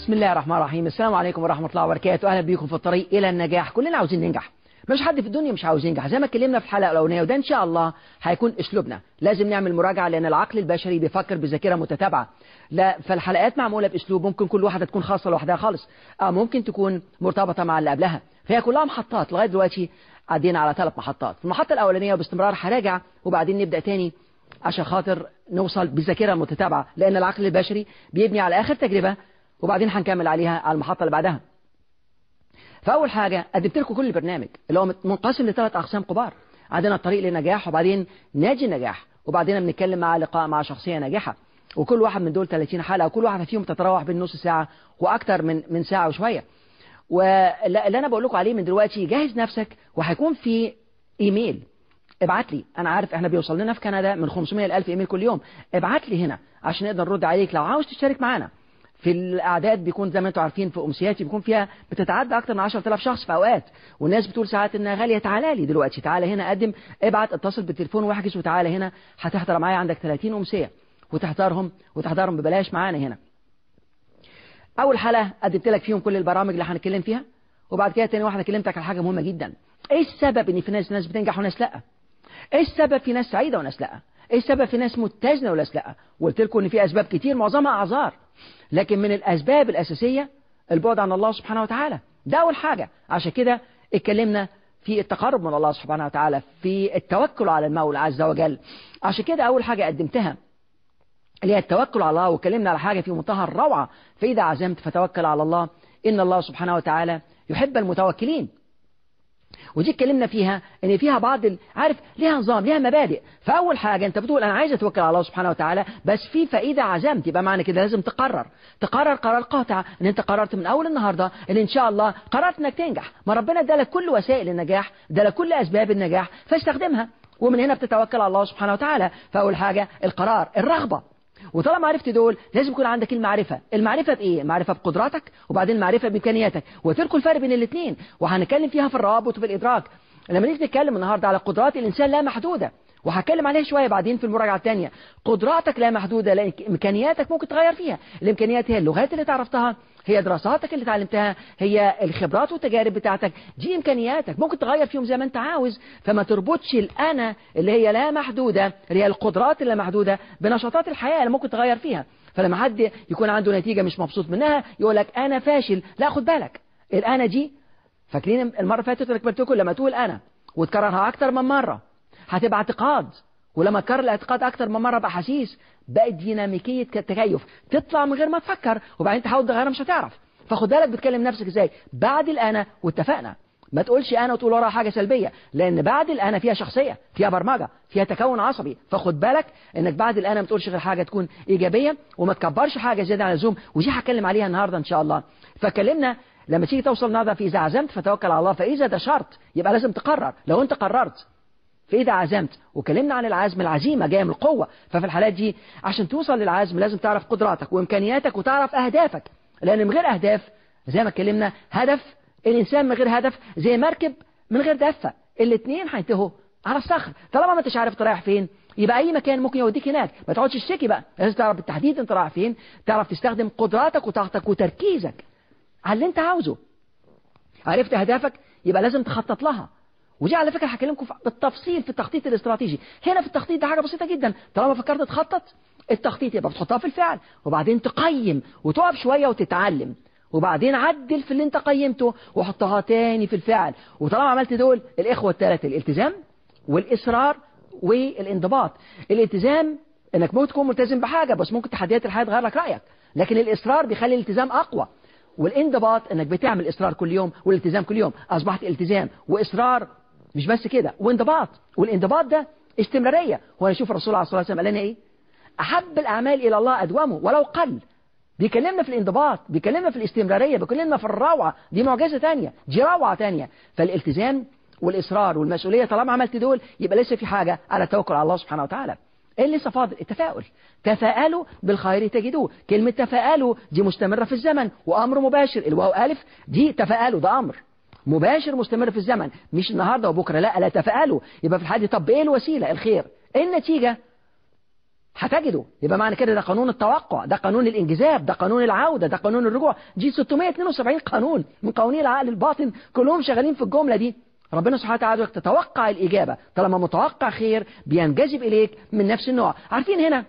بسم الله الرحمن الرحيم السلام عليكم ورحمة الله وبركاته أهلا بيكم في الطريق إلى النجاح كلنا عاوزين ننجح مش حد في الدنيا مش عاوز ينجح زي ما اتكلمنا في الحلقة الأولانية وده إن شاء الله هيكون أسلوبنا لازم نعمل مراجعة لأن العقل البشري بيفكر بذاكرة متتابعة لا فالحلقات معمولة بأسلوب ممكن كل واحدة تكون خاصة لوحدها خالص أو ممكن تكون مرتبطة مع اللي قبلها فهي كلها محطات لغاية دلوقتي عدينا على ثلاث محطات في المحطة الأولانية باستمرار هراجع وبعدين نبدأ تاني عشان خاطر نوصل بذاكرة متتابعة لأن العقل البشري بيبني على آخر تجربة وبعدين هنكمل عليها على المحطة اللي بعدها فأول حاجة قدمت لكم كل البرنامج اللي هو منقسم لثلاث أقسام كبار عندنا الطريق للنجاح وبعدين ناجي النجاح وبعدين بنتكلم مع لقاء مع شخصية ناجحة وكل واحد من دول 30 حلقة وكل واحدة فيهم تتراوح بين نص ساعة وأكتر من من ساعة وشوية واللي أنا بقول لكم عليه من دلوقتي جهز نفسك وهيكون في إيميل ابعت لي انا عارف احنا بيوصل لنا في كندا من 500 ل 1000 ايميل كل يوم ابعت لي هنا عشان نقدر نرد عليك لو عاوز تشترك معانا في الاعداد بيكون زي ما انتم عارفين في امسياتي بيكون فيها بتتعدى اكتر من 10000 شخص في اوقات والناس بتقول ساعات انها غاليه تعالى لي دلوقتي تعالى هنا قدم ابعت اتصل بالتليفون واحجز وتعالى هنا هتحضر معايا عندك 30 امسيه وتحضرهم وتحضرهم ببلاش معانا هنا اول حلقه قدمت لك فيهم كل البرامج اللي هنتكلم فيها وبعد كده تاني واحده كلمتك على حاجه مهمه جدا ايه السبب ان في ناس ناس بتنجح وناس لا ايه السبب في ناس سعيده وناس لا ايه السبب في ناس متزنه وناس لا وقلت لكم ان في اسباب كتير معظمها اعذار لكن من الاسباب الاساسيه البعد عن الله سبحانه وتعالى ده اول حاجه عشان كده اتكلمنا في التقرب من الله سبحانه وتعالى في التوكل على المولى عز وجل عشان كده اول حاجه قدمتها اللي هي التوكل على الله واتكلمنا على حاجه في منتهى الروعه فاذا عزمت فتوكل على الله ان الله سبحانه وتعالى يحب المتوكلين ودي اتكلمنا فيها ان فيها بعض ال... عارف ليها نظام ليها مبادئ فاول حاجه انت بتقول انا عايز اتوكل على الله سبحانه وتعالى بس في فاذا عزمت يبقى معنى كده لازم تقرر تقرر قرار قاطع ان انت قررت من اول النهارده ان ان شاء الله قررت انك تنجح ما ربنا ادالك كل وسائل النجاح ادالك كل اسباب النجاح فاستخدمها ومن هنا بتتوكل على الله سبحانه وتعالى فاول حاجه القرار الرغبه وطالما عرفت دول لازم يكون عندك المعرفة المعرفة بإيه؟ المعرفة بقدراتك وبعدين المعرفة بإمكانياتك وتركوا الفرق بين الاثنين وهنتكلم فيها في الروابط وفي الإدراك لما نيجي نتكلم النهاردة على قدرات الإنسان لا محدودة وهتكلم عليها شوية بعدين في المراجعة الثانية قدراتك لا محدودة لأن إمكانياتك ممكن تغير فيها الإمكانيات هي اللغات اللي تعرفتها هي دراساتك اللي اتعلمتها هي الخبرات والتجارب بتاعتك دي إمكانياتك ممكن تغير فيهم زي ما أنت عاوز فما تربطش الأنا اللي هي لا محدودة اللي هي القدرات اللي محدودة بنشاطات الحياة اللي ممكن تغير فيها فلما حد يكون عنده نتيجة مش مبسوط منها يقول لك أنا فاشل لا خد بالك الأنا دي فاكرين المرة اللي فاتت لك لكم لما تقول أنا وتكررها أكتر من مرة هتبقى اعتقاد ولما تكرر الاعتقاد أكتر من مرة بأحاسيس بقت ديناميكية التكيف تطلع من غير ما تفكر وبعدين تحاول تغيرها مش هتعرف فخد بالك بتكلم نفسك ازاي بعد الأنا واتفقنا ما تقولش أنا وتقول وراها حاجة سلبية لأن بعد الأنا فيها شخصية فيها برمجة فيها تكون عصبي فخد بالك إنك بعد الأنا ما تقولش غير حاجة تكون إيجابية وما تكبرش حاجة زيادة عن اللزوم ودي هتكلم عليها النهاردة إن شاء الله فكلمنا لما تيجي توصل النهارده في إذا عزمت فتوكل على الله فإذا ده شرط يبقى لازم تقرر لو أنت قررت فإذا عزمت وكلمنا عن العزم العزيمة جاية من القوة ففي الحالات دي عشان توصل للعزم لازم تعرف قدراتك وإمكانياتك وتعرف أهدافك لأن من غير أهداف زي ما اتكلمنا هدف الإنسان من غير هدف زي مركب من غير دفة الاثنين هينتهوا على الصخر طالما ما انتش عارف انت رايح فين يبقى اي مكان ممكن يوديك هناك ما تقعدش تشتكي بقى لازم تعرف بالتحديد انت رايح فين تعرف تستخدم قدراتك وطاقتك وتركيزك على اللي انت عاوزه عرفت اهدافك يبقى لازم تخطط لها ودي على فكره هكلمكم بالتفصيل في التخطيط الاستراتيجي هنا في التخطيط ده حاجه بسيطه جدا طالما فكرت تخطط التخطيط يبقى بتحطها في الفعل وبعدين تقيم وتقف شويه وتتعلم وبعدين عدل في اللي انت قيمته وحطها تاني في الفعل وطالما عملت دول الاخوه الثلاثه الالتزام والاصرار والانضباط الالتزام انك ممكن تكون ملتزم بحاجه بس ممكن تحديات الحياه تغير لك رايك لكن الاصرار بيخلي الالتزام اقوى والانضباط انك بتعمل اصرار كل يوم والالتزام كل يوم اصبحت التزام واصرار مش بس كده وانضباط والانضباط ده استمراريه هو نشوف الرسول عليه الصلاه والسلام قال لنا ايه احب الاعمال الى الله ادومه ولو قل بيكلمنا في الانضباط بيكلمنا في الاستمرارية بيكلمنا في الروعة دي معجزة تانية دي روعة تانية فالالتزام والإصرار والمسؤولية طالما عملت دول يبقى لسه في حاجة على التوكل على الله سبحانه وتعالى ايه اللي لسه فاضل التفاؤل تفاءلوا بالخير تجدوه كلمة تفاءلوا دي مستمرة في الزمن وأمر مباشر الواو ألف دي تفاءلوا ده أمر مباشر مستمر في الزمن مش النهاردة وبكرة لا لا تفاءلوا يبقى في الحال طب ايه الوسيلة الخير ايه النتيجة هتجده يبقى معنى كده ده قانون التوقع ده قانون الانجذاب ده قانون العودة ده قانون الرجوع دي 672 قانون من قوانين العقل الباطن كلهم شغالين في الجملة دي ربنا سبحانه وتعالى عايزك تتوقع الإجابة طالما متوقع خير بينجذب إليك من نفس النوع عارفين هنا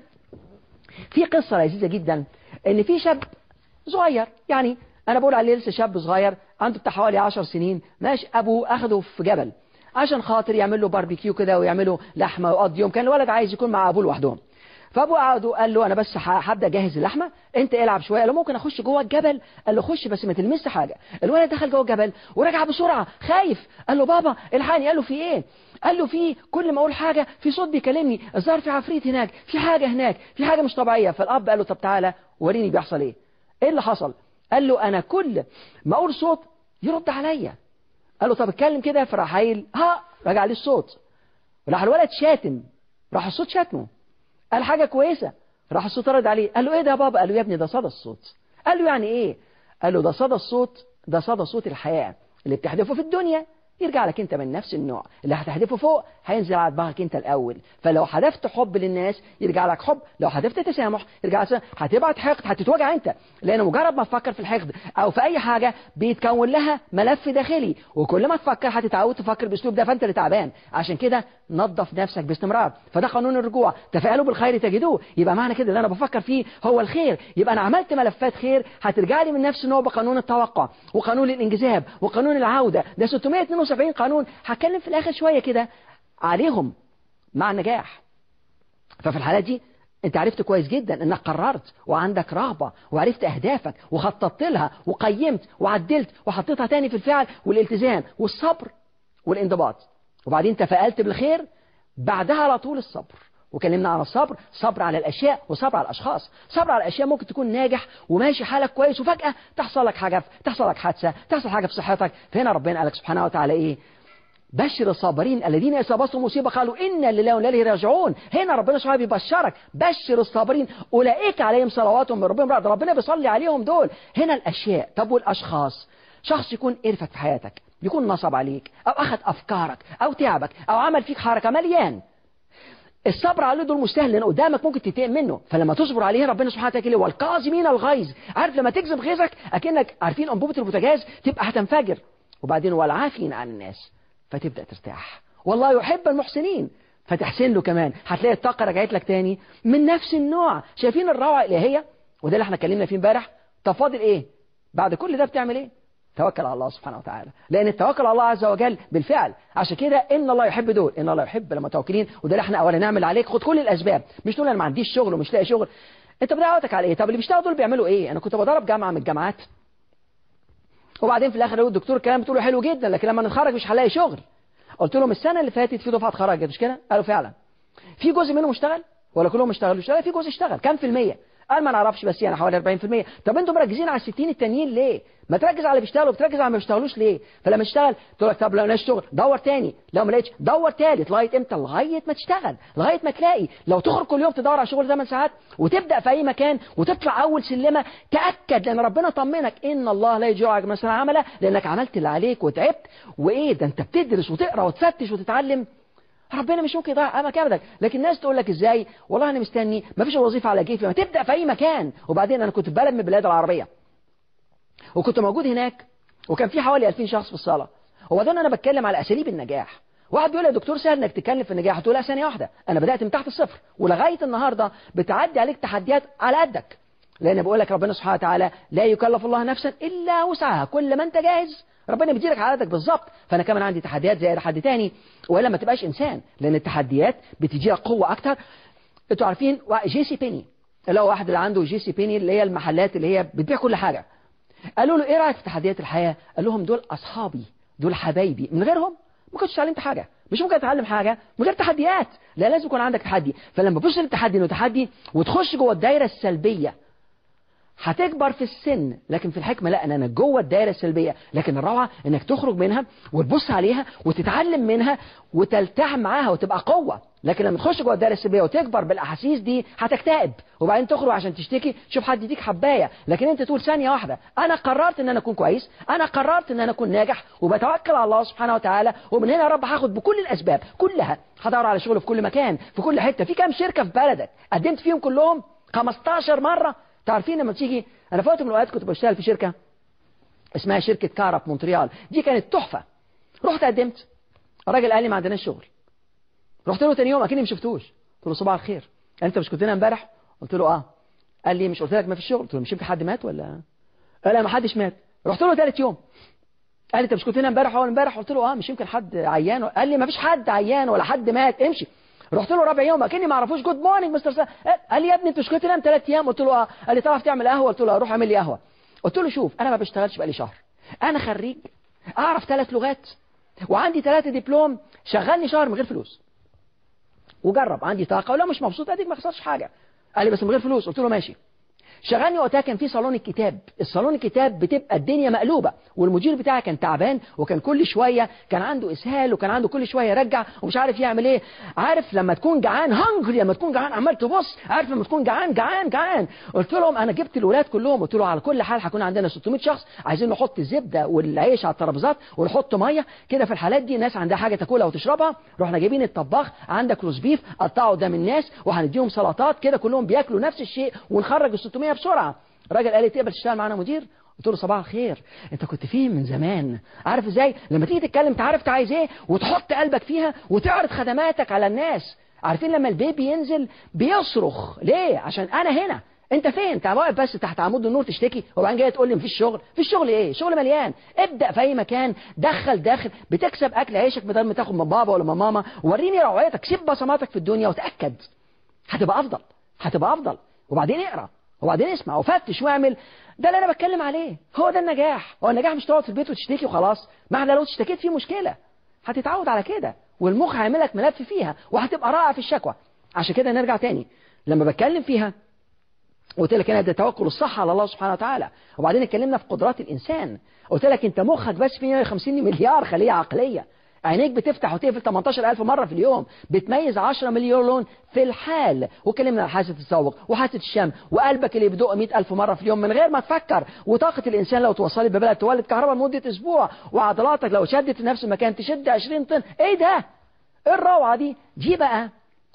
في قصة لذيذة جدا إن في شاب صغير يعني أنا بقول عليه لسه شاب صغير عنده بتاع حوالي 10 سنين ماشي أبوه أخده في جبل عشان خاطر يعمل له باربيكيو كده ويعملوا لحمة ويقضي يوم كان الولد عايز يكون مع أبوه لوحدهم فابوه قعد قال له انا بس هبدا اجهز اللحمه انت العب شويه قال له ممكن اخش جوه الجبل قال له خش بس ما تلمسش حاجه الولد دخل جوه الجبل ورجع بسرعه خايف قال له بابا الحقني قال له في ايه قال له في كل ما اقول حاجه في صوت بيكلمني الظاهر في عفريت هناك في حاجه هناك في حاجه مش طبيعيه فالاب قال له طب تعالى وريني بيحصل ايه ايه اللي حصل قال له انا كل ما اقول صوت يرد عليا قال له طب اتكلم كده فراح قايل ها رجع لي الصوت راح الولد شاتم راح الصوت شاتمه قال حاجة كويسة راح الصوت رد عليه قال له ايه ده يا بابا قال له يا ابني ده صدى الصوت قال له يعني ايه قال له ده صدى الصوت ده صدى صوت الحياة اللي بتحدفه في الدنيا يرجع لك انت من نفس النوع اللي هتحدفه فوق هينزل على دماغك انت الاول فلو حدفت حب للناس يرجع لك حب لو حدفت تسامح يرجع لك هتبعت حقد هتتوجع انت لان مجرد ما تفكر في الحقد او في اي حاجه بيتكون لها ملف داخلي وكل ما تفكر هتتعود تفكر باسلوب ده فانت اللي تعبان عشان كده نظف نفسك باستمرار فده قانون الرجوع تفاءلوا بالخير تجدوه يبقى معنى كده اللي انا بفكر فيه هو الخير يبقى انا عملت ملفات خير هترجع لي من نفس النوع بقانون التوقع وقانون الانجذاب وقانون العوده ده 672 قانون هتكلم في الاخر شويه كده عليهم مع النجاح ففي الحالات دي انت عرفت كويس جدا انك قررت وعندك رغبة وعرفت اهدافك وخططت لها وقيمت وعدلت وحطيتها تاني في الفعل والالتزام والصبر والانضباط وبعدين تفائلت بالخير بعدها على طول الصبر وكلمنا عن الصبر صبر على الأشياء وصبر على الأشخاص صبر على الأشياء ممكن تكون ناجح وماشي حالك كويس وفجأة تحصل لك حاجة تحصل لك حادثة تحصل حاجة في صحتك فهنا ربنا قال لك سبحانه وتعالى إيه بشر الصابرين الذين إذا أصابتهم مصيبة قالوا إنا لله وإنا إليه راجعون هنا ربنا سبحانه بيبشرك بشر الصابرين أولئك عليهم صلواتهم من ربهم بعد ربنا بيصلي عليهم دول هنا الأشياء طب والأشخاص شخص يكون قرفك في حياتك يكون نصب عليك أو أخذ أفكارك أو تعبك أو عمل فيك حركة مليان الصبر عليه دول مستاهل لان قدامك ممكن تتقم منه فلما تصبر عليه ربنا سبحانه وتعالى والقازمين الغيظ عارف لما تكذب غيظك اكنك عارفين انبوبه البوتاجاز تبقى هتنفجر وبعدين والعافين عن الناس فتبدا ترتاح والله يحب المحسنين فتحسن له كمان هتلاقي الطاقه رجعت لك تاني من نفس النوع شايفين الروعه الالهيه وده اللي احنا اتكلمنا فيه امبارح طب فاضل ايه بعد كل ده بتعمل ايه توكل على الله سبحانه وتعالى لأن التوكل على الله عز وجل بالفعل عشان كده إن الله يحب دول إن الله يحب لما توكلين وده اللي احنا أولا نعمل عليك خد كل الأسباب مش تقول أنا ما عنديش شغل ومش لاقي شغل أنت بدعوتك على إيه طب اللي بيشتغلوا دول بيعملوا إيه أنا كنت بدرب جامعة من الجامعات وبعدين في الآخر يقول الدكتور الكلام بتقوله حلو جدا لكن لما نتخرج مش هلاقي شغل قلت لهم السنة اللي فاتت في دفعة اتخرجت مش كده قالوا فعلا في جزء منهم اشتغل ولا كلهم اشتغلوا اشتغل في جزء اشتغل كام في المية قال ما نعرفش بس يعني حوالي 40% طب انتوا مركزين على ال 60 التانيين ليه ما تركز على اللي بيشتغلوا بتركز على اللي ما بيشتغلوش ليه فلما تشتغل تقول لك طب لو لقيتش شغل دور تاني لو ما لقيتش دور تالت لغايه امتى لغايه ما تشتغل لغايه ما تلاقي لو تخرج كل يوم تدور على شغل 8 ساعات وتبدا في اي مكان وتطلع اول سلمه تاكد لان ربنا طمنك ان الله لا يجوع مثلا عمله لانك عملت اللي عليك وتعبت وايه ده انت بتدرس وتقرا وتفتش وتتعلم ربنا مش ممكن يضيع امك ابدا لكن الناس تقول لك ازاي والله انا مستني ما فيش وظيفه على كيفي ما تبدا في اي مكان وبعدين انا كنت في بلد من البلاد العربيه وكنت موجود هناك وكان في حوالي 2000 شخص في الصاله وبعدين انا بتكلم على اساليب النجاح واحد بيقول يا دكتور سهل انك تتكلم في النجاح تقول لا ثانيه واحده انا بدات من تحت الصفر ولغايه النهارده بتعدي عليك تحديات على قدك لان بقول لك ربنا سبحانه وتعالى لا يكلف الله نفسا الا وسعها كل ما انت جاهز ربنا بيديلك عادتك بالظبط فانا كمان عندي تحديات زي اي حد تاني والا ما تبقاش انسان لان التحديات بتديلك قوه اكتر انتوا عارفين جي سي بيني اللي هو واحد اللي عنده جي سي بيني اللي هي المحلات اللي هي بتبيع كل حاجه قالوا له ايه رايك في تحديات الحياه قال لهم دول اصحابي دول حبايبي من غيرهم ما كنتش اتعلمت حاجه مش ممكن اتعلم حاجه من غير تحديات لا لازم يكون عندك تحدي فلما تبص للتحدي انه تحدي وتخش جوه الدايره السلبيه هتكبر في السن لكن في الحكمة لا أنا جوه الدائرة السلبية لكن الروعة انك تخرج منها وتبص عليها وتتعلم منها وتلتحم معاها وتبقى قوة لكن لما تخش جوه الدائرة السلبية وتكبر بالأحاسيس دي هتكتئب وبعدين تخرج عشان تشتكي تشوف حد يديك حباية لكن انت تقول ثانية واحدة انا قررت ان انا اكون كويس انا قررت ان انا اكون ناجح وبتوكل على الله سبحانه وتعالى ومن هنا يا رب هاخد بكل الاسباب كلها هدور على شغل في كل مكان في كل حتة في كام شركة في بلدك قدمت فيهم كلهم 15 مرة تعرفين لما تيجي انا في وقت من الاوقات كنت بشتغل في شركة اسمها شركة كارا في مونتريال دي كانت تحفة رحت قدمت الراجل قال لي ما عندناش شغل رحت له تاني يوم اكني ما شفتوش قلت له صباح الخير قال انت مش كنت هنا امبارح قلت له اه قال لي مش قلت لك ما فيش شغل قلت له مش يمكن حد مات ولا قال لا ما حدش مات رحت له ثالث يوم قال لي انت مش كنت هنا امبارح اول امبارح قلت له اه مش يمكن حد عيان قال لي ما فيش حد عيان ولا حد مات امشي رحت له رابع يوم اكني ما اعرفوش جود مورنينج مستر سا قال لي يا ابني انت مش كنت نام ثلاث ايام قلت له اه قال لي تعرف تعمل قهوه قلت له اروح اعمل لي قهوه قلت له شوف انا ما بشتغلش بقالي شهر انا خريج اعرف ثلاث لغات وعندي ثلاثه دبلوم شغلني شهر من غير فلوس وجرب عندي طاقه ولو مش مبسوط اديك ما خسرش حاجه قال لي بس من غير فلوس قلت له ماشي شغلني وقتها كان في صالون الكتاب الصالون الكتاب بتبقى الدنيا مقلوبة والمدير بتاعي كان تعبان وكان كل شوية كان عنده إسهال وكان عنده كل شوية يرجع ومش عارف يعمل إيه عارف لما تكون جعان هنجري لما تكون جعان عمال تبص عارف لما تكون جعان جعان جعان قلت لهم أنا جبت الولاد كلهم قلت له على كل حال هيكون عندنا 600 شخص عايزين نحط الزبدة والعيش على الترابيزات ونحط مية كده في الحالات دي الناس عندها حاجة تاكلها وتشربها رحنا جايبين الطباخ عندك روز بيف قطعه قدام الناس وهنديهم سلطات كده كلهم بياكلوا نفس الشيء ونخرج ال 600 بسرعة الراجل قال لي تقبل تشتغل معانا مدير قلت له صباح الخير انت كنت فين من زمان عارف ازاي لما تيجي تتكلم تعرف انت عايز ايه وتحط قلبك فيها وتعرض خدماتك على الناس عارفين لما البيبي ينزل بيصرخ ليه عشان انا هنا انت فين انت واقف بس تحت عمود النور تشتكي وبعدين جاي تقول لي مفيش شغل مفيش شغل ايه شغل مليان ابدا في اي مكان دخل داخل بتكسب اكل عيشك بدل ما تاخد من بابا ولا من ماما وريني روعيتك سيب بصماتك في الدنيا وتاكد هتبقى افضل هتبقى افضل وبعدين اقرا وبعدين اسمع وفتش واعمل ده اللي انا بتكلم عليه هو ده النجاح هو النجاح مش تقعد في البيت وتشتكي وخلاص ما لو اشتكيت فيه مشكله هتتعود على كده والمخ هيعمل لك ملف فيها وهتبقى رائع في الشكوى عشان كده نرجع تاني لما بتكلم فيها قلت لك انا ده توكل الصح على الله سبحانه وتعالى وبعدين اتكلمنا في قدرات الانسان قلت لك انت مخك بس فيه 150 مليار خليه عقليه عينيك بتفتح وتقفل 18000 مرة في اليوم بتميز 10 مليون لون في الحال وكلمنا عن حاسة التذوق وحاسة الشم وقلبك اللي بيدق 100000 مرة في اليوم من غير ما تفكر وطاقة الإنسان لو توصلت ببلد تولد كهرباء لمدة أسبوع وعضلاتك لو شدت في نفس المكان تشد 20 طن إيه ده؟ إيه الروعة دي؟ دي بقى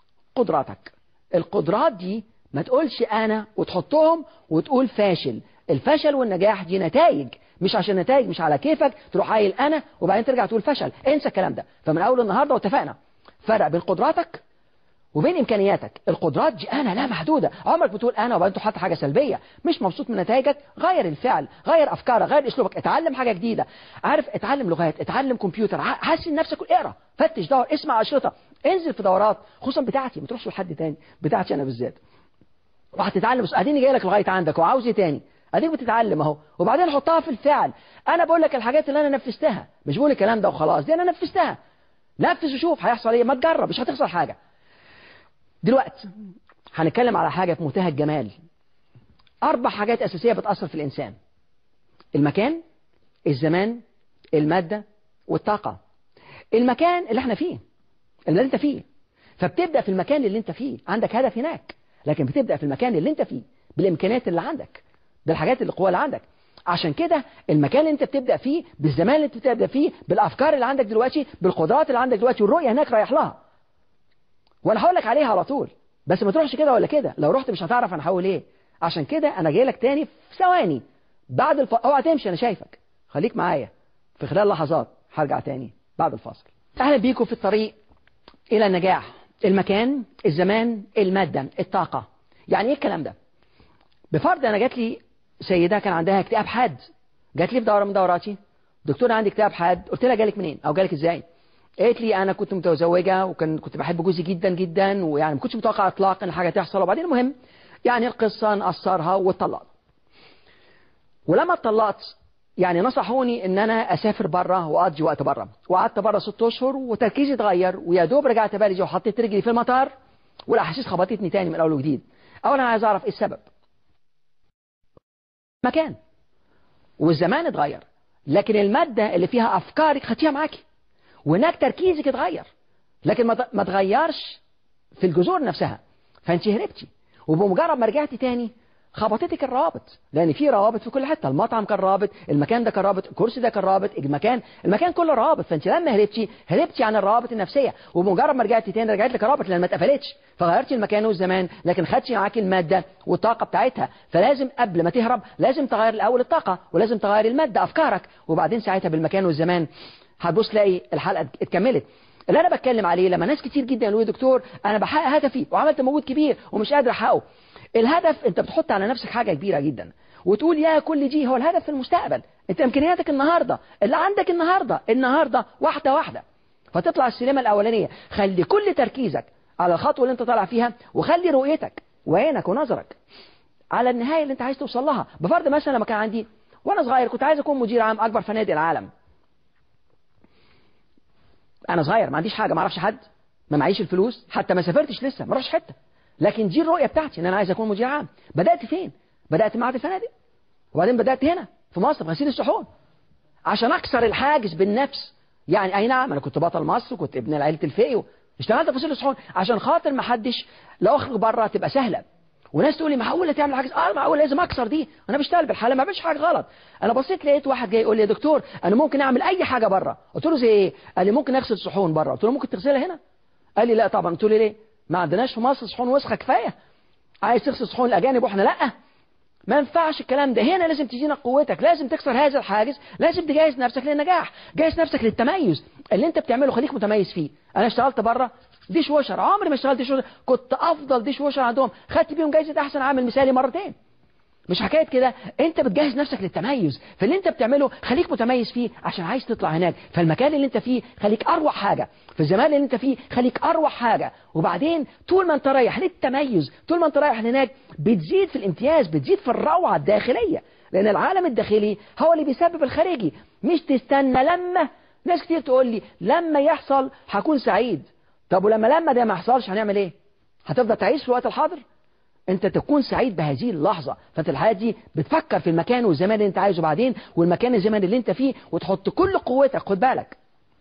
قدراتك القدرات دي ما تقولش أنا وتحطهم وتقول فاشل الفشل والنجاح دي نتائج مش عشان نتائج مش على كيفك تروح قايل انا وبعدين ترجع تقول فشل انسى الكلام ده فمن اول النهارده واتفقنا فرق بين قدراتك وبين امكانياتك القدرات دي انا لا محدوده عمرك بتقول انا وبعدين تحط حاجه سلبيه مش مبسوط من نتائجك غير الفعل غير افكارك غير اسلوبك اتعلم حاجه جديده عارف اتعلم لغات اتعلم كمبيوتر حسن نفسك اقرا فتش دور اسمع اشرطه انزل في دورات خصوصا بتاعتي ما تروحش لحد تاني بتاعتي انا بالذات وهتتعلم بس اديني جاي لك لغايه عندك وعاوز ايه تاني اديك بتتعلم اهو وبعدين حطها في الفعل انا بقول لك الحاجات اللي انا نفذتها مش بقول الكلام ده وخلاص دي انا نفذتها نفذ وشوف هيحصل ايه ما تجرب مش هتخسر حاجه دلوقتي هنتكلم على حاجه في منتهى الجمال اربع حاجات اساسيه بتاثر في الانسان المكان الزمان الماده والطاقه المكان اللي احنا فيه اللي انت فيه فبتبدا في المكان اللي انت فيه عندك هدف هناك لكن بتبدا في المكان اللي انت فيه بالامكانيات اللي عندك بالحاجات القوة اللي عندك عشان كده المكان اللي انت بتبدأ فيه بالزمان اللي انت بتبدأ فيه بالافكار اللي عندك دلوقتي بالقدرات اللي عندك دلوقتي والرؤية هناك رايح لها وانا هقول لك عليها على طول بس ما تروحش كده ولا كده لو رحت مش هتعرف انا هقول ايه عشان كده انا جاي لك تاني في ثواني بعد الف... اوعى تمشي انا شايفك خليك معايا في خلال لحظات هرجع تاني بعد الفاصل اهلا بيكم في الطريق الى النجاح المكان الزمان المادة الطاقة يعني ايه الكلام ده بفرض انا جات لي سيدة كان عندها اكتئاب حاد جات لي في دورة من دوراتي دكتور عندي اكتئاب حاد قلت لها جالك منين او جالك ازاي قالت لي انا كنت متزوجة وكان كنت بحب جوزي جدا جدا ويعني ما كنتش متوقع اطلاقا ان حاجة تحصل وبعدين المهم يعني القصة نقصرها واتطلقت ولما اتطلقت يعني نصحوني ان انا اسافر بره واقضي وقت بره وقعدت بره ست اشهر وتركيزي اتغير ويا دوب رجعت بلدي وحطيت رجلي في المطار والاحاسيس خبطتني تاني من اول وجديد اولا عايز اعرف ايه السبب مكان والزمان اتغير لكن المادة اللي فيها أفكارك خدتيها معاكي وهناك تركيزك اتغير لكن ما تغيرش في الجذور نفسها فانت هربتي وبمجرد ما رجعتي تاني خبطتك الروابط لان في روابط في كل حته المطعم كان رابط المكان ده كان رابط الكرسي ده كان رابط المكان المكان كله رابط فانت لما هربتي هربتي عن الروابط النفسيه وبمجرد ما رجعتي تاني رجعت لك رابط لان ما اتقفلتش فغيرتي المكان والزمان لكن خدتي معاكي الماده والطاقه بتاعتها فلازم قبل ما تهرب لازم تغير الاول الطاقه ولازم تغير الماده افكارك وبعدين ساعتها بالمكان والزمان هتبص تلاقي الحلقه اتكملت اللي انا بتكلم عليه لما ناس كتير جدا يقولوا يا دكتور انا بحقق هدفي وعملت مجهود كبير ومش قادر احققه الهدف انت بتحط على نفسك حاجة كبيرة جدا وتقول يا كل دي هو الهدف في المستقبل انت امكانياتك النهاردة اللي عندك النهاردة النهاردة واحدة واحدة فتطلع السلمة الاولانية خلي كل تركيزك على الخطوة اللي انت طالع فيها وخلي رؤيتك وعينك ونظرك على النهاية اللي انت عايز توصل لها بفرض مثلا لما كان عندي وانا صغير كنت عايز اكون مدير عام اكبر فنادق العالم انا صغير ما عنديش حاجة ما اعرفش حد ما معيش الفلوس حتى ما سافرتش لسه ما رحتش حته لكن دي الرؤية بتاعتي ان انا عايز اكون مدير عام بدأت فين بدأت معهد الفنادق وبعدين بدأت هنا في مصر في غسيل الصحون عشان اكسر الحاجز بالنفس يعني اي نعم انا كنت بطل مصر وكنت ابن عائله الفقي اشتغلت في غسيل الصحون عشان خاطر ما حدش لو اخرج بره تبقى سهله وناس تقول لي معقوله تعمل حاجه اه معقوله لازم اكسر دي انا بشتغل بالحاله ما بعملش حاجه غلط انا بصيت لقيت واحد جاي يقول لي يا دكتور انا ممكن اعمل اي حاجه بره قلت له زي ايه قال لي ممكن اغسل صحون بره قلت له ممكن تغسلها هنا قال لي لا طبعا قلت له ليه ما عندناش في مصر صحون وسخه كفايه عايز تغسل صحون الاجانب واحنا لا ما ينفعش الكلام ده هنا لازم تجينا قوتك لازم تكسر هذا الحاجز لازم تجهز نفسك للنجاح جهز نفسك للتميز اللي انت بتعمله خليك متميز فيه انا اشتغلت بره ديش وشر عمري ما اشتغلت ديش وشر كنت افضل ديش وشر عندهم خدت بيهم جايزه احسن عامل مثالي مرتين مش حكاية كده انت بتجهز نفسك للتميز فاللي انت بتعمله خليك متميز فيه عشان عايز تطلع هناك فالمكان اللي انت فيه خليك اروع حاجة في الزمان اللي انت فيه خليك اروع حاجة وبعدين طول ما انت رايح للتميز طول ما انت رايح هناك بتزيد في الامتياز بتزيد في الروعة الداخلية لان العالم الداخلي هو اللي بيسبب الخارجي مش تستنى لما ناس كتير تقول لي لما يحصل هكون سعيد طب ولما لما ده ما يحصلش هنعمل ايه هتفضل تعيش في الوقت الحاضر انت تكون سعيد بهذه اللحظة فانت الحياة دي بتفكر في المكان والزمان اللي انت عايزه بعدين والمكان الزمان اللي انت فيه وتحط كل قوتك خد بالك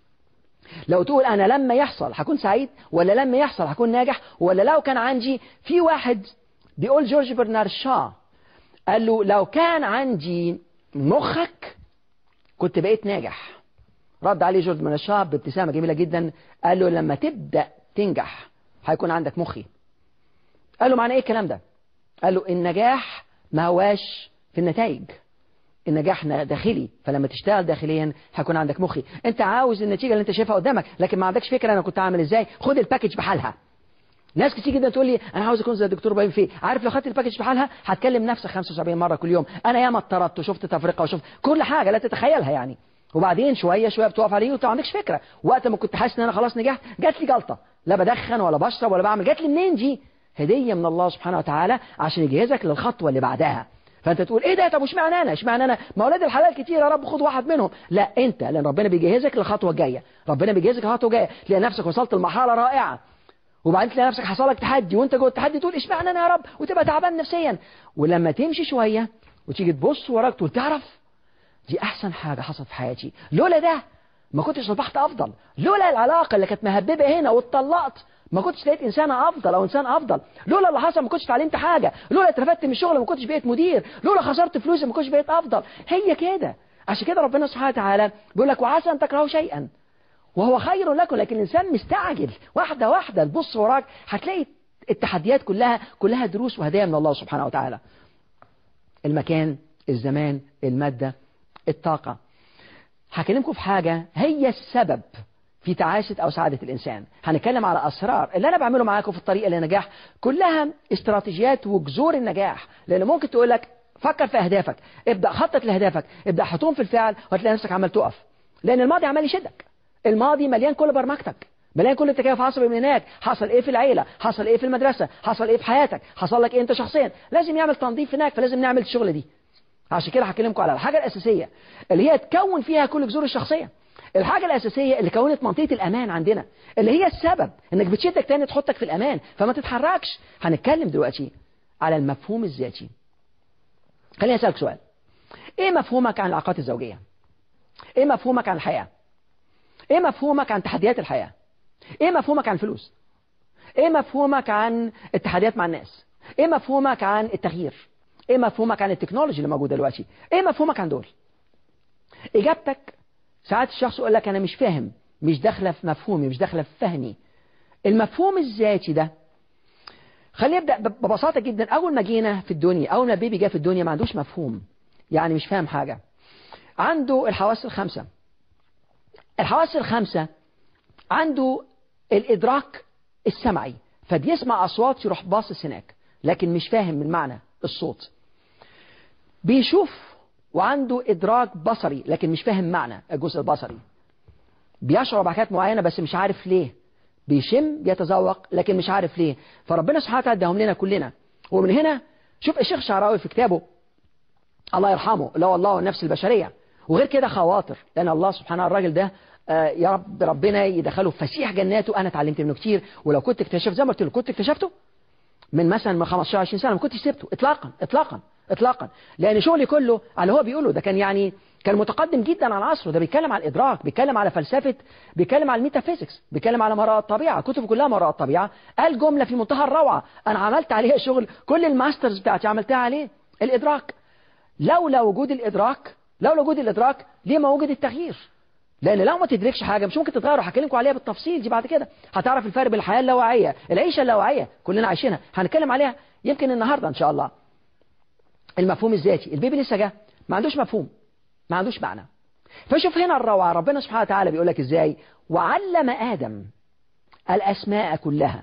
لو تقول انا لما يحصل هكون سعيد ولا لما يحصل هكون ناجح ولا لو كان عندي في واحد بيقول جورج برنارد شا قال له لو كان عندي مخك كنت بقيت ناجح رد عليه جورج برنارد شا بابتسامة جميلة جدا قال له لما تبدأ تنجح هيكون عندك مخي قال له معنى ايه الكلام ده قال له النجاح ما هواش في النتائج النجاح داخلي فلما تشتغل داخليا هيكون عندك مخي انت عاوز النتيجة اللي انت شايفها قدامك لكن ما عندكش فكرة انا كنت عامل ازاي خد الباكج بحالها ناس كتير جدا تقول لي انا عاوز اكون زي الدكتور ابراهيم فيه عارف لو خدت الباكج بحالها هتكلم نفسك 75 مره كل يوم انا ياما اتطردت وشفت تفرقه وشفت كل حاجه لا تتخيلها يعني وبعدين شويه شويه بتقف عليه وانت ما عندكش فكره وقت ما كنت حاسس ان انا خلاص نجحت جات لي جلطه لا بدخن ولا بشرب ولا بعمل جات لي منين دي هدية من الله سبحانه وتعالى عشان يجهزك للخطوة اللي بعدها فانت تقول ايه ده طب اشمعنى انا اشمعنى انا ما اولاد الحلال كتير يا رب خد واحد منهم لا انت لان ربنا بيجهزك للخطوه الجايه ربنا بيجهزك للخطوه الجايه تلاقي نفسك وصلت لمرحله رائعه وبعدين تلاقي نفسك حصل لك تحدي وانت جوه التحدي تقول اشمعنى انا يا رب وتبقى تعبان نفسيا ولما تمشي شويه وتيجي تبص وراك تقول تعرف دي احسن حاجه حصلت في حياتي لولا ده ما كنتش صبحت افضل لولا العلاقه اللي كانت مهببه هنا واتطلقت ما كنتش لقيت انسان افضل او انسان افضل لولا اللي حصل ما كنتش اتعلمت حاجه لولا اترفدت من الشغل ما كنتش بقيت مدير لولا خسرت فلوسي ما كنتش بقيت افضل هي كده عشان كده ربنا سبحانه وتعالى بيقول لك وعسى ان تكرهوا شيئا وهو خير لكم لكن الانسان مستعجل واحده واحده تبص وراك هتلاقي التحديات كلها كلها دروس وهدايا من الله سبحانه وتعالى المكان الزمان الماده الطاقه هكلمكم في حاجه هي السبب في تعاسة أو سعادة الإنسان هنتكلم على أسرار اللي أنا بعمله معاكم في الطريق للنجاح كلها استراتيجيات وجذور النجاح لأن ممكن تقول لك فكر في أهدافك ابدأ خطط لأهدافك ابدأ حطهم في الفعل وهتلاقي نفسك عمال تقف لأن الماضي عمال يشدك الماضي مليان كل برمجتك مليان كل التكيف حصل من هناك حصل ايه في العيلة حصل ايه في المدرسة حصل ايه في حياتك حصل لك ايه انت شخصيا لازم يعمل تنظيف هناك فلازم نعمل الشغل دي عشان كده هكلمكم على الحاجة الأساسية اللي هي تكون فيها كل جذور الشخصية الحاجة الأساسية اللي كونت منطقة الأمان عندنا اللي هي السبب إنك بتشدك تاني تحطك في الأمان فما تتحركش هنتكلم دلوقتي على المفهوم الذاتي خليني أسألك سؤال ايه مفهومك عن العلاقات الزوجية ايه مفهومك عن الحياة ايه مفهومك عن تحديات الحياة ايه مفهومك عن الفلوس ايه مفهومك عن التحديات مع الناس ايه مفهومك عن التغيير ايه مفهومك عن التكنولوجي اللي موجوده دلوقتي ايه مفهومك عن دول اجابتك ساعات الشخص يقول لك انا مش فاهم مش داخله في مفهومي مش داخله في فهمي المفهوم الذاتي ده خلينا نبدا ببساطه جدا اول ما جينا في الدنيا اول ما البيبي جه في الدنيا ما عندوش مفهوم يعني مش فاهم حاجه عنده الحواس الخمسه الحواس الخمسه عنده الادراك السمعي فبيسمع اصوات يروح باصص هناك لكن مش فاهم من معنى الصوت بيشوف وعنده إدراك بصري لكن مش فاهم معنى الجزء البصري بيشعر بحاجات معينة بس مش عارف ليه بيشم بيتذوق لكن مش عارف ليه فربنا سبحانه وتعالى اداهم لنا كلنا ومن هنا شوف الشيخ شعراوي في كتابه الله يرحمه اللي هو الله والنفس البشرية وغير كده خواطر لأن الله سبحانه الراجل ده آه يا رب ربنا يدخله في فسيح جناته أنا اتعلمت منه كتير ولو كنت اكتشفت زي ما قلت له كنت اكتشفته من مثلا من 15 20 سنة ما كنتش سبته اطلاقا اطلاقا اطلاقا لان شغلي كله على هو بيقوله ده كان يعني كان متقدم جدا عن عصره ده بيتكلم على الادراك بيتكلم على فلسفه بيتكلم على الميتافيزيكس بيتكلم على ما وراء الطبيعه كتبه كلها ما وراء الطبيعه قال جمله في منتهى الروعه انا عملت عليها شغل كل الماسترز بتاعتي عملتها عليه الادراك لولا وجود الادراك لولا وجود الادراك ليه ما وجد التغيير لان لو ما تدركش حاجه مش ممكن تتغير وهكلمكم عليها بالتفصيل دي بعد كده هتعرف الفرق بين الحياه اللاواعيه العيشه اللاواعيه كلنا عايشينها هنتكلم عليها يمكن النهارده ان شاء الله المفهوم الذاتي البيبي لسه جه ما عندوش مفهوم ما عندوش معنى فشوف هنا الروعه ربنا سبحانه وتعالى بيقول لك ازاي وعلم ادم الاسماء كلها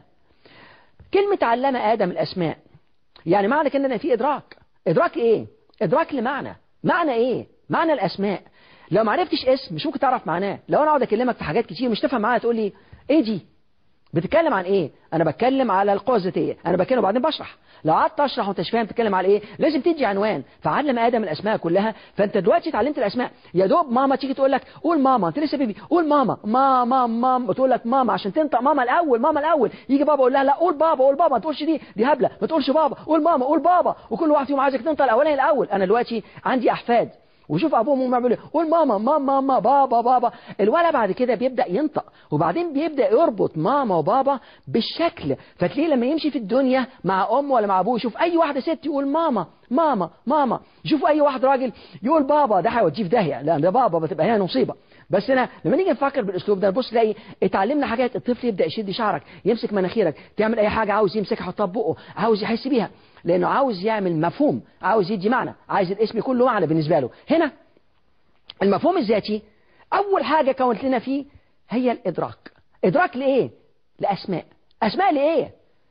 كلمه علم ادم الاسماء يعني معنى كده ان في ادراك ادراك ايه ادراك لمعنى معنى ايه معنى الاسماء لو ما عرفتش اسم مش ممكن تعرف معناه لو انا اقعد اكلمك في حاجات كتير مش تفهم معايا تقول لي ايه دي بتتكلم عن ايه انا بتكلم على القوه الذاتيه انا بتكلم وبعدين بشرح لو قعدت اشرح وانت مش فاهم بتتكلم على ايه لازم تدي عنوان فعلم ادم الاسماء كلها فانت دلوقتي اتعلمت الاسماء يا دوب ماما تيجي تقول لك قول ماما انت لسه بيبي قول ماما ماما ماما وتقول لك ماما عشان تنطق ماما الاول ماما الاول يجي بابا يقول لها لا قول بابا قول بابا ما تقولش دي دي هبله ما تقولش بابا قول ماما قول بابا وكل واحد فيهم عايزك تنطق الاولاني الاول انا دلوقتي عندي احفاد وشوف ابوهم وهم بيعملوا قول ماما ماما ماما بابا بابا الولد بعد كده بيبدا ينطق وبعدين بيبدا يربط ماما وبابا بالشكل فتلاقيه لما يمشي في الدنيا مع امه ولا مع ابوه يشوف اي واحده ست يقول ماما ماما ماما يشوف اي واحد راجل يقول بابا ده هيوديه في داهيه لا ده بابا بتبقى هنا مصيبه بس انا لما نيجي نفكر بالاسلوب ده نبص نلاقي اتعلمنا حاجات الطفل يبدا يشد شعرك يمسك مناخيرك تعمل اي حاجه عاوز يمسكها يحطها في بقه عاوز يحس بيها لانه عاوز يعمل مفهوم عاوز يدي معنى عايز الاسم يكون له معنى بالنسبه له هنا المفهوم الذاتي أول حاجة كونت لنا فيه هي الإدراك إدراك لإيه؟ لأسماء أسماء لإيه؟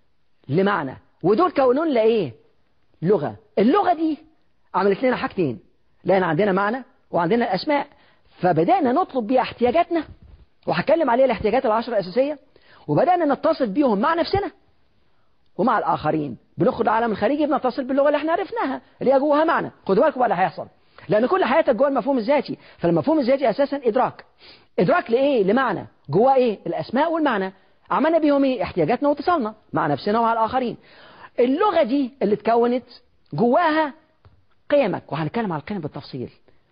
لمعنى ودول كونون لإيه؟ لغة اللغة دي عملت لنا حاجتين لأن عندنا معنى وعندنا الأسماء فبدأنا نطلب بيها احتياجاتنا وهتكلم عليها الاحتياجات العشرة الأساسية وبدأنا نتصل بيهم مع نفسنا ومع الآخرين بنخرج العالم الخارجي بنتصل باللغة اللي احنا عرفناها اللي هي جواها معنى خدوا بالكم بقى اللي هيحصل لأن كل حياتك جوه المفهوم الذاتي فالمفهوم الذاتي أساسا إدراك إدراك لإيه؟ لمعنى جواه إيه؟ الأسماء والمعنى عملنا بيهم إيه؟ احتياجاتنا واتصالنا مع نفسنا ومع الآخرين اللغة دي اللي اتكونت جواها قيمك وهنتكلم على القيم بالتفصيل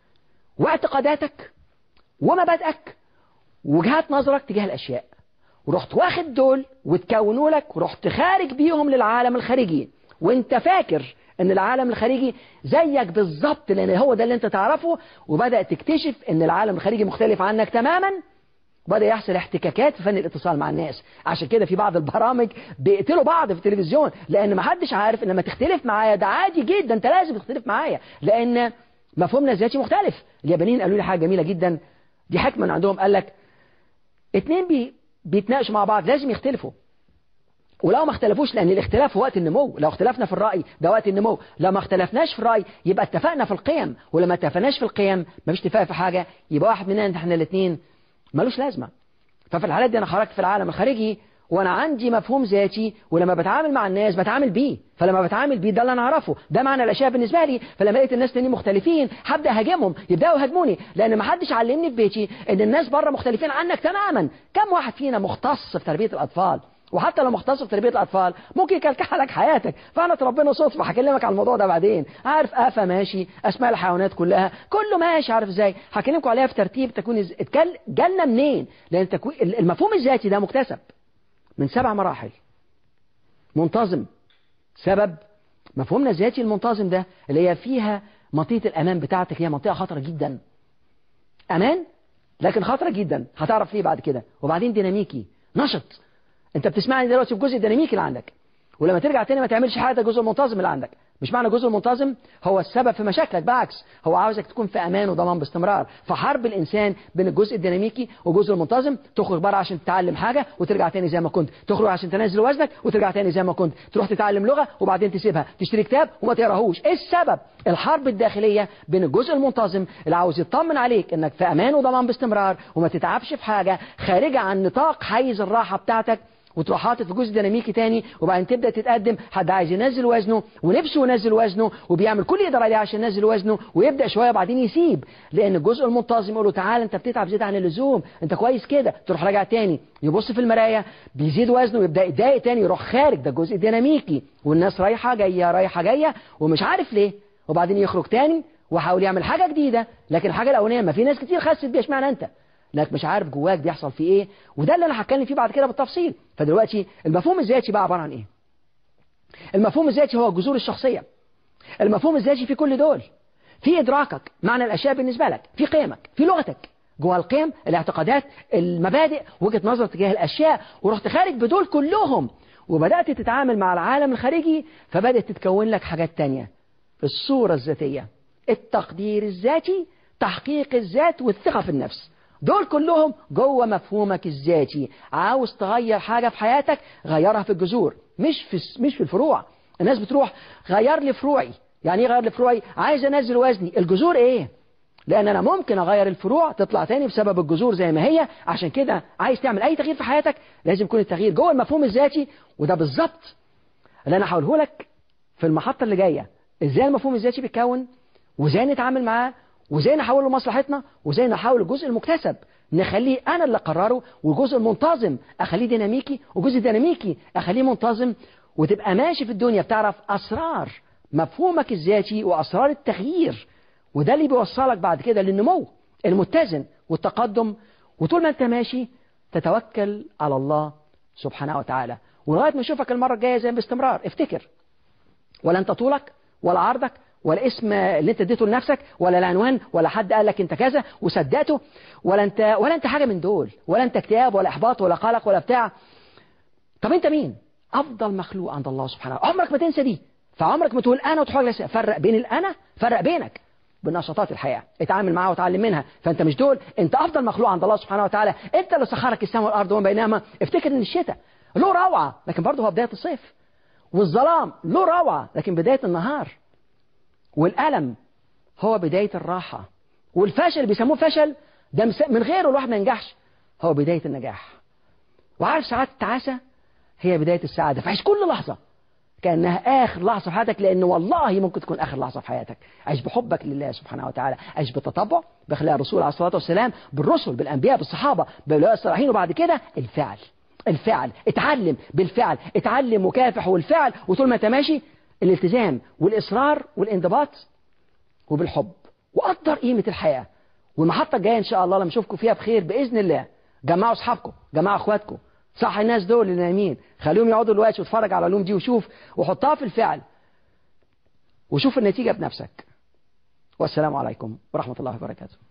واعتقاداتك ومبادئك وجهات نظرك تجاه الأشياء ورحت واخد دول وتكونوا لك ورحت خارج بيهم للعالم الخارجي وانت فاكر ان العالم الخارجي زيك بالظبط لان هو ده اللي انت تعرفه وبدأ تكتشف ان العالم الخارجي مختلف عنك تماما بدأ يحصل احتكاكات في فن الاتصال مع الناس عشان كده في بعض البرامج بيقتلوا بعض في التلفزيون لان ما حدش عارف ان لما تختلف معايا ده عادي جدا انت لازم تختلف معايا لان مفهومنا الذاتي مختلف اليابانيين قالوا لي حاجه جميله جدا دي حكمه من عندهم قال لك اتنين بي بيتناقشوا مع بعض لازم يختلفوا ولو ما اختلفوش لأن الاختلاف هو وقت النمو لو اختلفنا في الرأي ده وقت النمو لو ما اختلفناش في الرأي يبقى اتفقنا في القيم ولما اتفقناش في القيم ما فيش اتفاق في حاجة يبقى واحد مننا احنا الاثنين ملوش لازمة ففي الحالات دي أنا خرجت في العالم الخارجي وأنا عندي مفهوم ذاتي ولما بتعامل مع الناس بتعامل بيه فلما بتعامل بيه ده اللي أنا أعرفه ده معنى الأشياء بالنسبة لي فلما لقيت الناس تاني مختلفين هبدأ أهاجمهم يبدأوا يهاجموني لأن ما حدش علمني في بيتي إن الناس بره مختلفين عنك تماما كم واحد فينا مختص في تربية الأطفال وحتى لو مختص في تربيه الاطفال ممكن يكلكع لك حياتك فانا ربنا صدفه هكلمك على الموضوع ده بعدين عارف افا ماشي اسماء الحيوانات كلها كله ماشي عارف ازاي هكلمكم عليها في ترتيب تكون إز... اتكل... جالنا منين لان تكوين المفهوم الذاتي ده مكتسب من سبع مراحل منتظم سبب مفهومنا الذاتي المنتظم ده اللي هي فيها منطقة الأمان بتاعتك هي منطقة خطرة جدا أمان لكن خطرة جدا هتعرف ليه بعد كده وبعدين ديناميكي نشط انت بتسمعني دلوقتي في الجزء الديناميكي اللي عندك ولما ترجع تاني ما تعملش حاجة الجزء المنتظم اللي عندك مش معنى الجزء المنتظم هو السبب في مشاكلك بالعكس هو عاوزك تكون في امان وضمان باستمرار فحرب الانسان بين الجزء الديناميكي والجزء المنتظم تخرج بره عشان تتعلم حاجه وترجع تاني زي ما كنت تخرج عشان تنزل وزنك وترجع تاني زي ما كنت تروح تتعلم لغه وبعدين تسيبها تشتري كتاب وما تقراهوش ايه السبب الحرب الداخليه بين الجزء المنتظم اللي عاوز يطمن عليك انك في امان وضمان باستمرار وما تتعبش في حاجه خارجه عن نطاق حيز الراحه بتاعتك وتروح حاطط في جزء ديناميكي تاني وبعدين تبدا تتقدم حد عايز ينزل وزنه ونفسه ينزل وزنه وبيعمل كل اللي يقدر عليه عشان ينزل وزنه ويبدا شويه وبعدين يسيب لان الجزء المنتظم يقول له تعالى انت بتتعب زياده عن اللزوم انت كويس كده تروح راجع تاني يبص في المرايه بيزيد وزنه ويبدا يتضايق تاني يروح خارج ده الجزء الديناميكي والناس رايحه جايه رايحه جايه ومش عارف ليه وبعدين يخرج تاني وحاول يعمل حاجه جديده لكن الحاجه الاولانيه ما في ناس كتير خست بيها اشمعنى انت لك مش عارف جواك بيحصل فيه ايه وده اللي انا هتكلم فيه بعد كده بالتفصيل فدلوقتي المفهوم الذاتي بقى عباره عن ايه المفهوم الذاتي هو جذور الشخصيه المفهوم الذاتي في كل دول في ادراكك معنى الاشياء بالنسبه لك في قيمك في لغتك جوا القيم الاعتقادات المبادئ وجهه نظر تجاه الاشياء ورحت خارج بدول كلهم وبدات تتعامل مع العالم الخارجي فبدات تتكون لك حاجات تانية الصوره الذاتيه التقدير الذاتي تحقيق الذات والثقه في النفس دول كلهم جوه مفهومك الذاتي عاوز تغير حاجة في حياتك غيرها في الجذور مش في مش في الفروع الناس بتروح غير لي فروعي يعني ايه غير لي فروعي عايز انزل وزني الجذور ايه لان انا ممكن اغير الفروع تطلع تاني بسبب الجذور زي ما هي عشان كده عايز تعمل اي تغيير في حياتك لازم يكون التغيير جوه المفهوم الذاتي وده بالظبط اللي انا هقوله لك في المحطة اللي جاية ازاي المفهوم الذاتي بيتكون وازاي نتعامل معاه وازاي نحوله لمصلحتنا وازاي نحول الجزء المكتسب نخليه انا اللي اقرره والجزء المنتظم اخليه ديناميكي وجزء ديناميكي اخليه منتظم وتبقى ماشي في الدنيا بتعرف اسرار مفهومك الذاتي واسرار التغيير وده اللي بيوصلك بعد كده للنمو المتزن والتقدم وطول ما انت ماشي تتوكل على الله سبحانه وتعالى ولغايه ما اشوفك المره الجايه زي باستمرار افتكر ولا انت طولك ولا عرضك ولا اسم اللي انت اديته لنفسك ولا العنوان ولا حد قال لك انت كذا وصدقته ولا انت ولا انت حاجه من دول ولا انت اكتئاب ولا احباط ولا قلق ولا بتاع طب انت مين افضل مخلوق عند الله سبحانه عمرك ما تنسى دي فعمرك ما تقول انا وتحاول فرق بين الانا فرق بينك بنشاطات الحياه اتعامل معاها وتعلم منها فانت مش دول انت افضل مخلوق عند الله سبحانه وتعالى انت اللي سخرك السماء والارض وما بينهما افتكر ان الشتاء له روعه لكن برضه هو بدايه الصيف والظلام له روعه لكن بدايه النهار والألم هو بداية الراحة والفشل بيسموه فشل ده من غيره الواحد ما ينجحش هو بداية النجاح وعارف ساعات التعاسة هي بداية السعادة فعيش كل لحظة كأنها آخر لحظة في حياتك لأن والله ممكن تكون آخر لحظة في حياتك عيش بحبك لله سبحانه وتعالى عيش بالتطبع بخلاء الرسول عليه الصلاة والسلام بالرسل بالأنبياء بالصحابة بالأولياء الصالحين وبعد كده الفعل الفعل اتعلم بالفعل اتعلم مكافح والفعل وطول ما انت ماشي الالتزام والإصرار والانضباط وبالحب وقدر قيمة الحياة والمحطة الجاية إن شاء الله لما أشوفكم فيها بخير بإذن الله جمعوا أصحابكم جمعوا أخواتكم صح الناس دول اللي نايمين خليهم يقعدوا دلوقتي واتفرج على العلوم دي وشوف وحطها في الفعل وشوف النتيجة بنفسك والسلام عليكم ورحمة الله وبركاته